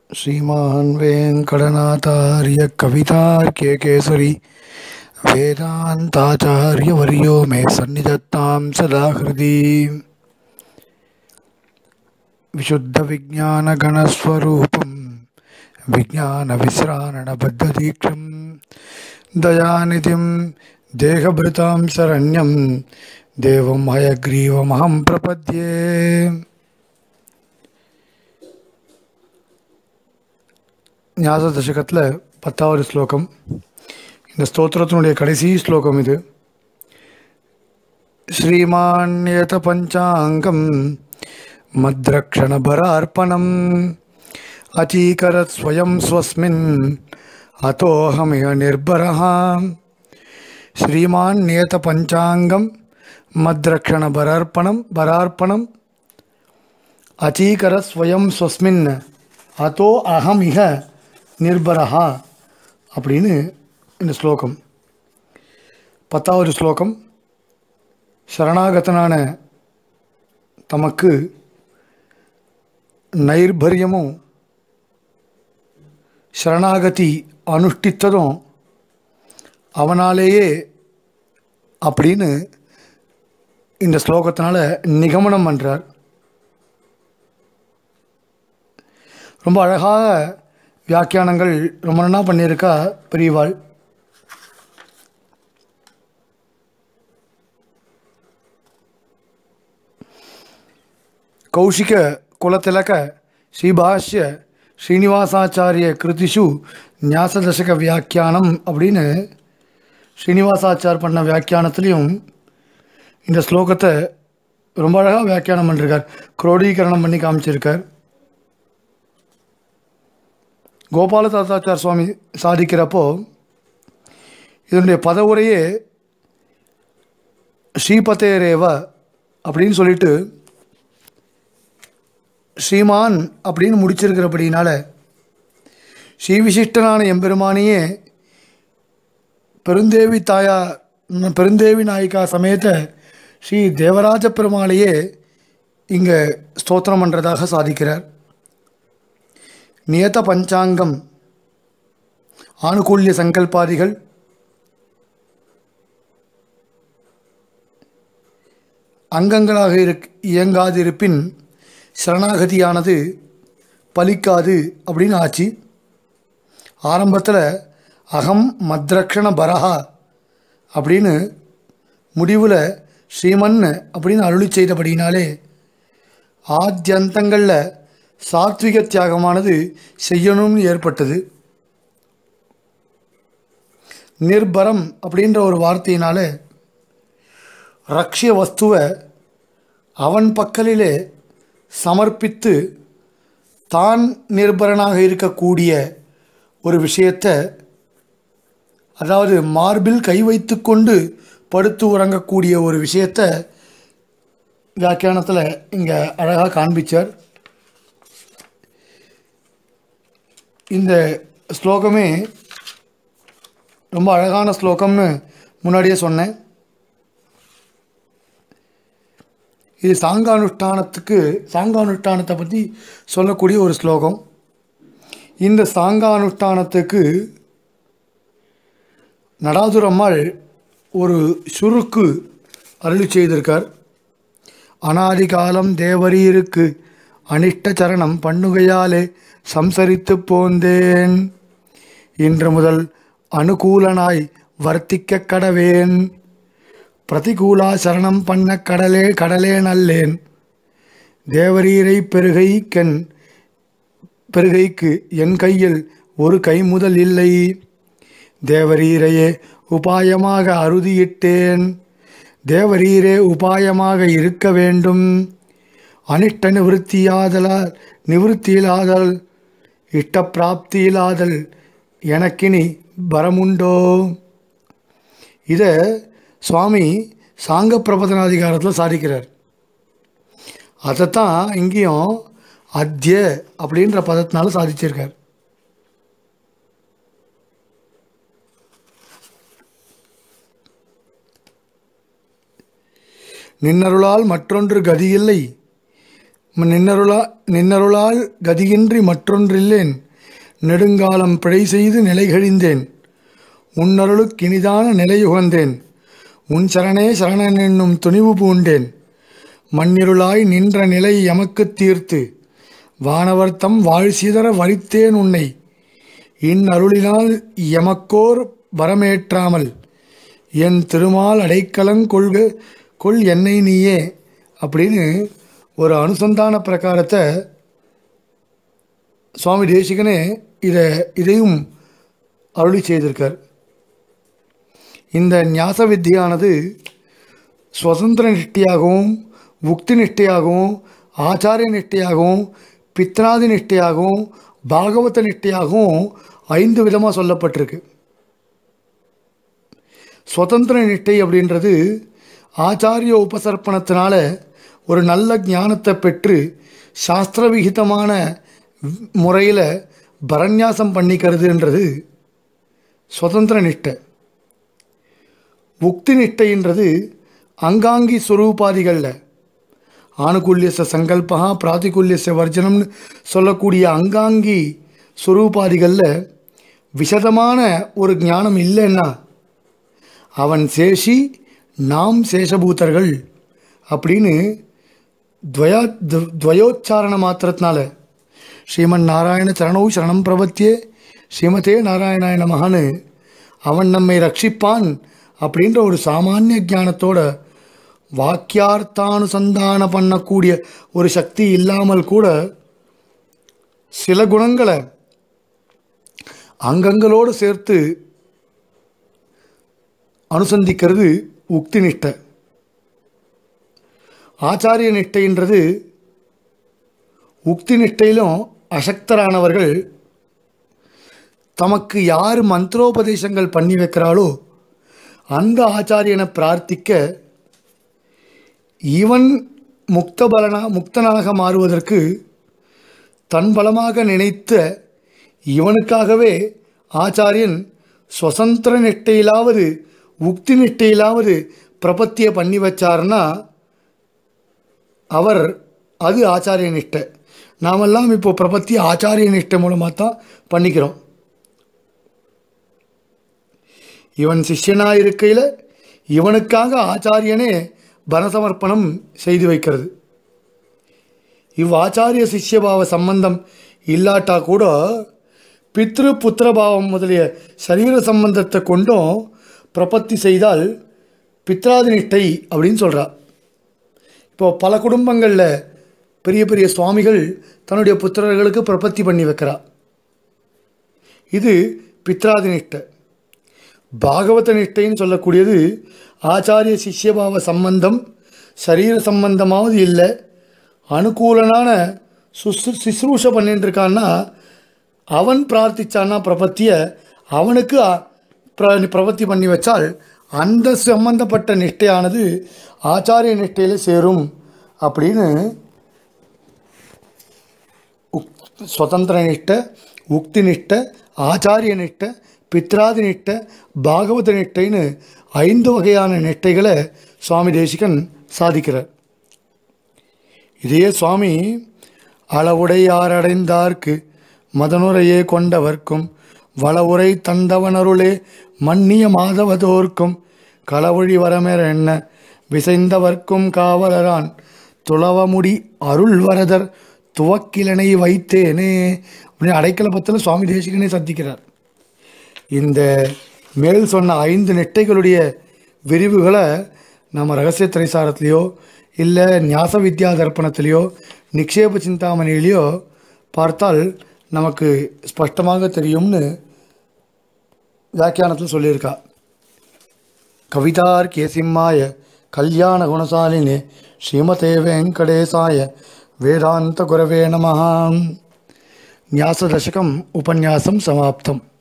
श्रीमान् वेङ्कटनाथार्य कवितार्क्य केसरी वेदान्ताचार्यवर्यो मे सन्निधत्तां सदा हृदि विशुद्धविज्ञानगणस्वरूपं विज्ञानविश्राणबद्धदीक्षं दयानिधिं देहभृतां शरण्यं देवं हयग्रीवमहं प्रपद्ये ஞாச தசகத்தில் பத்தாவது ஸ்லோகம் இந்த ஸ்தோத்திரத்தினுடைய கடைசி ஸ்லோகம் இது ஸ்ரீமான்யத பஞ்சாங்கம் மத்ரக்ஷணபரார்ப்பணம் அச்சீகரத் ஸ்வயம் ஸ்வஸ்மின் அத்தோஹமிக நிர்பரः ஸ்ரீமான் நியத பஞ்சாங்கம் மத்ரக்ஷண பரார்ப்பணம் பரார்ப்பணம் அச்சீகர ஸ்வயம் ஸ்வஸ்மின் அதோ அகம் இக நிர்பரஹா அப்படின்னு இந்த ஸ்லோகம் பத்தாவது ஸ்லோகம் சரணாகதனான தமக்கு நைர்பரியமும் சரணாகதி அனுஷ்டித்ததும் அவனாலேயே அப்படின்னு இந்த ஸ்லோகத்தினால நிகமனம் பண்ணுறார் ரொம்ப அழகாக வியாக்கியானங்கள் ரொம்ப நல்லா பண்ணியிருக்கா பெரியவாள் கௌஷிக குலத்திலக ஸ்ரீபாஷ்ய ஸ்ரீனிவாசாச்சாரிய கிருதிஷு ஞாசதசக வியாக்கியானம் அப்படின்னு ஸ்ரீனிவாசாச்சார் பண்ண வியாக்கியானத்துலேயும் இந்த ஸ்லோகத்தை ரொம்ப அழகாக வியாக்கியானம் பண்ணிருக்கார் குரோடீகரணம் பண்ணி காமிச்சிருக்கார் கோபால தாத்தாச்சார் சுவாமி சாதிக்கிறப்போ இதனுடைய பதவுரையே ஸ்ரீபதேரேவ அப்படின்னு சொல்லிட்டு ஸ்ரீமான் அப்படின்னு முடிச்சிருக்கிறபடினால ஸ்ரீவிசிஷ்டனான எம்பெருமானையே பெருந்தேவி தாயா பெருந்தேவி நாயிகா சமேத ஸ்ரீ தேவராஜ பெருமாளையே இங்கே ஸ்தோத்திரம் பண்ணுறதாக சாதிக்கிறார் நியத பஞ்சாங்கம் ஆணுகூல்ய சங்கல்பாதிகள் அங்கங்களாக இருக் இயங்காதிருப்பின் சரணாகதியானது பலிக்காது அப்படின்னு ஆச்சு ஆரம்பத்தில் அகம் மத்ரக்ஷண பரஹா அப்படின்னு முடிவில் ஸ்ரீமன் அப்படின்னு அருளி செய்தபடினாலே ஆத்தியந்தங்களில் சாத்விக தியாகமானது செய்யணும்னு ஏற்பட்டது நிர்பரம் அப்படின்ற ஒரு வார்த்தையினால ரக்ஷிய வஸ்துவை அவன் பக்கலிலே சமர்ப்பித்து தான் நிர்பரனாக இருக்கக்கூடிய ஒரு விஷயத்தை அதாவது மார்பில் கை வைத்து கொண்டு படுத்து உறங்கக்கூடிய ஒரு விஷயத்தை வியாக்கியானத்தில் இங்கே அழகாக காண்பிச்சார் இந்த ஸ்லோகமே ரொம்ப அழகான ஸ்லோகம்னு முன்னாடியே சொன்னேன் இது சாங்கானுஷ்டானத்துக்கு சாங்கானுஷ்டானத்தை பற்றி சொல்லக்கூடிய ஒரு ஸ்லோகம் இந்த சாங்கானுஷ்டானத்துக்கு நடாதுரம்மாள் ஒரு சுருக்கு அருளி செய்திருக்கார் அனாதி காலம் தேவரீருக்கு அனிஷ்ட சரணம் பண்ணுகையாலே சம்சரித்து போந்தேன் இன்று முதல் அனுகூலனாய் வர்த்திக்க கடவேன் பிரதிகூலா சரணம் பண்ண கடலே கடலே நல்லேன் தேவரீரை பெருகைக்கென் பெருகைக்கு என் கையில் ஒரு கை முதல் இல்லை தேவரீரையே உபாயமாக அறுதியிட்டேன் தேவரீரே உபாயமாக இருக்க வேண்டும் அனிஷ்ட நிவൃத்தியாதலால் நிவൃத்தியிலாதல் இஷ்ட பிராப்தியிலாதல் எனக்கினி வரமுண்டோ இதை சுவாமி சாங்க பிரபதனாதிகாரத்தில் சாதிக்கிறார் அதைத்தான் இங்கேயும் அத்திய அப்படின்ற பதத்தினால சாதிச்சிருக்கார் நின்னருளால் மற்றொன்று கதியில்லை நின்னருளா நின்னருளால் கதியின்றி மற்றொன்றில்லேன் நெடுங்காலம் பிழை செய்து நிலைகழிந்தேன் உன்னருளுக்கினிதான நிலையுகந்தேன் உன் சரணே சரணன் என்னும் துணிவு பூண்டேன் மண்ணிருளாய் நின்ற நிலை எமக்குத் தீர்த்து வானவர்த்தம் வாழ் சிதற வரித்தேன் உன்னை இந்நருளினால் எமக்கோர் வரமேற்றாமல் என் திருமால் அடைக்கலங் கொள்க கொள் என்னை நீயே அப்படின்னு ஒரு அனுசந்தான பிரகாரத்தை சுவாமி தேசிகனே இதை இதையும் அருளி செய்திருக்கார் இந்த ஞாச வித்தியானது சுதந்திர நிஷ்டையாகவும் முக்தி நிஷ்டையாகவும் ஆச்சாரிய நிஷ்டையாகவும் பித்ராதி நிஷ்டையாகவும் பாகவத நிஷ்டையாகவும் ஐந்து விதமாக சொல்லப்பட்டிருக்கு சுதந்திர நிஷ்டை அப்படின்றது ஆச்சாரிய உபசர்ப்பணத்தினால ஒரு நல்ல ஞானத்தை பெற்று சாஸ்திர விகிதமான முறையில் பரநியாசம் பண்ணிக்கிறதுன்றது சுதந்திர நிஷ்டை முக்தி நிஷ்டைன்றது அங்காங்கி சுரூபாதிகளில் ஆணுகுல்யச சங்கல்பா பிராதிகுல்யச வர்ஜனம்னு சொல்லக்கூடிய அங்காங்கி சுரூபாதிகளில் விசதமான ஒரு ஞானம் இல்லைன்னா அவன் சேஷி நாம் சேஷபூதர்கள் அப்படின்னு துவயா து- துவயோச்சாரண மாத்திரத்தினால ஸ்ரீமன் நாராயண சரணௌ சரணம் பிரபத்தியே ஸ்ரீமதே நாராயணாய நமகன்னு அவன் நம்மை ரட்சிப்பான் அப்படின்ற ஒரு சாமானிய ஞானத்தோட வாக்கியார்த்தானுசந்தானம் பண்ணக்கூடிய ஒரு சக்தி இல்லாமல் கூட சில குணங்களை அங்கங்களோடு சேர்த்து அனுசந்திக்கிறது உக்தி நிஷ்டை ஆச்சாரிய நிஷ்டைன்றது உக்தி நிஷ்டையிலும் அசக்தரானவர்கள் தமக்கு யார் மந்திரோபதேசங்கள் பண்ணி வைக்கிறாளோ அந்த ஆச்சாரியனை பிரார்த்திக்க இவன் முக்த பலனா முக்தனாக மாறுவதற்கு தன் பலமாக நினைத்த இவனுக்காகவே ஆச்சாரியன் சுதந்திர நிஷ்டையிலாவது உக்தி நிஷ்டையிலாவது பிரபத்தியை பண்ணி வச்சார்னா அவர் அது ஆச்சாரிய நிஷ்டை நாமெல்லாம் இப்போ பிரபத்தி ஆச்சாரிய நிஷ்டை மூலமாக தான் பண்ணிக்கிறோம் இவன் சிஷ்யனாக இருக்கையில் இவனுக்காக ஆச்சாரியனே பரசமர்ப்பணம் செய்து வைக்கிறது இவ் ஆச்சாரிய சிஷ்யபாவ சம்பந்தம் இல்லாட்டா கூட பித்ரு புத்திரபாவம் முதலிய சரீர சம்பந்தத்தை கொண்டும் பிரபத்தி செய்தால் பித்ராதி நிஷ்டை அப்படின்னு சொல்கிறா இப்போ பல குடும்பங்களில் பெரிய பெரிய சுவாமிகள் தன்னுடைய புத்திரர்களுக்கு பிரபத்தி பண்ணி வைக்கிறா இது பித்ராதி நிஷ்டை பாகவத நிஷ்டைன்னு சொல்லக்கூடியது ஆச்சாரிய சிஷ்யபாவ சம்பந்தம் சரீர சம்பந்தமாவது இல்லை அனுகூலனான சுசு சிஸ்ரூஷ பண்ணிட்டு இருக்கான்னா அவன் பிரார்த்திச்சான்னா பிரபத்தியை அவனுக்கு அ- பிர- பிரபத்தி பண்ணி வச்சால் அந்த சம்பந்தப்பட்ட நிஷ்டையானது ஆச்சாரிய நிஷ்டையில் சேரும் அப்படின்னு உக் சுதந்திர நிஷ்டை உக்தி நிஷ்டை ஆச்சாரிய நிஷ்டை பித்ராதி நிஷ்டை பாகவத நிஷ்டைன்னு ஐந்து வகையான நிஷ்டைகளை சுவாமி தேசிகன் சாதிக்கிறார் இதையே சுவாமி அளவுடையாரடைந்தார்க்கு மதனுரையே கொண்டவர்க்கும் வளவுரை தந்தவனருளே மன்னிய மாதவதோர்க்கும் களவழி வரமெற என்ன விசைந்தவர்க்கும் காவலரான் துளவமுடி அருள் வரதர் துவக்கிலனை வைத்தேனே அப்படின்னு அடைக்கல பத்தில் சுவாமி தேசிகனே சந்திக்கிறார் இந்த மேல் சொன்ன ஐந்து நெட்டைகளுடைய விரிவுகளை நம்ம ரகசிய திரைசாரத்திலையோ இல்லை ஞாச வித்யா தர்ப்பணத்திலையோ நிக்ஷேப சிந்தாமணியிலையோ பார்த்தால் நமக்கு ஸ்பஷ்டமாக தெரியும்னு வியாக்கியானத்தில் சொல்லியிருக்கா கவிதார் கேசிம்மாய கல்யாண குணசாலினே ஸ்ரீமதே வெங்கடேசாய வேதாந்த குரவே நமஹாம் ஞாசதசகம் உபன்யாசம் சமாப்தம்